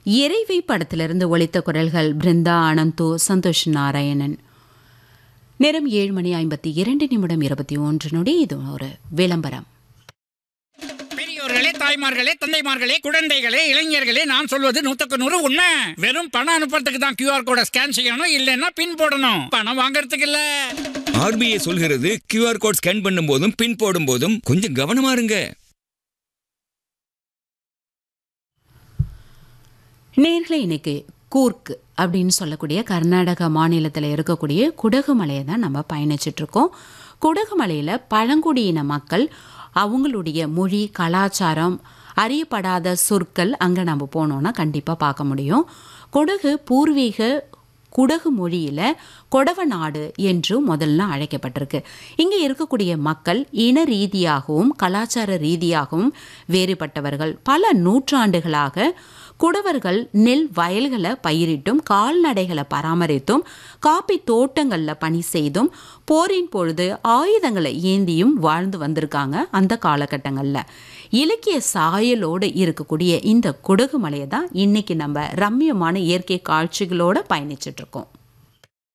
இறைவை படத்திலிருந்து ஒலித்த குரல்கள் பிருந்தா அனந்து சந்தோஷ் நாராயணன் நேரம் ஏழு மணி ஐம்பத்தி இரண்டு நிமிடம் இருபத்தி ஒன்று நொடி இது ஒரு விளம்பரம் பெரியோர்களே தாய்மார்களே தந்தைமார்களே குழந்தைகளே இளைஞர்களே நான் சொல்வது நூத்துக்கு நூறு உண்மை வெறும் பணம் அனுப்புறதுக்கு தான் கியூஆர் கோட ஸ்கேன் செய்யணும் இல்லைன்னா பின் போடணும் பணம் வாங்குறதுக்கு இல்ல ஆர்பிஐ சொல்கிறது கியூஆர் கோட் ஸ்கேன் பண்ணும்போதும் பின் போடும் போதும் கொஞ்சம் கவனமா இருங்க நேர்களை இன்னைக்கு கூர்க் அப்படின்னு சொல்லக்கூடிய கர்நாடக மாநிலத்தில் இருக்கக்கூடிய குடகு மலையை தான் நம்ம பயணிச்சுட்டு இருக்கோம் குடகு மலையில் பழங்குடியின மக்கள் அவங்களுடைய மொழி கலாச்சாரம் அறியப்படாத சொற்கள் அங்கே நம்ம போனோம்னா கண்டிப்பாக பார்க்க முடியும் குடகு பூர்வீக குடகு மொழியில் கொடவ நாடு என்று முதல்ல அழைக்கப்பட்டிருக்கு இங்கே இருக்கக்கூடிய மக்கள் இன ரீதியாகவும் கலாச்சார ரீதியாகவும் வேறுபட்டவர்கள் பல நூற்றாண்டுகளாக குடவர்கள் நெல் வயல்களை பயிரிட்டும் கால்நடைகளை பராமரித்தும் காப்பி தோட்டங்களில் பணி செய்தும் போரின் பொழுது ஆயுதங்களை ஏந்தியும் வாழ்ந்து வந்திருக்காங்க அந்த காலகட்டங்களில் இலக்கிய சாயலோடு இருக்கக்கூடிய இந்த குடகு மலையை தான் இன்னைக்கு நம்ம ரம்மியமான இயற்கை காட்சிகளோட பயணிச்சுட்டு இருக்கோம்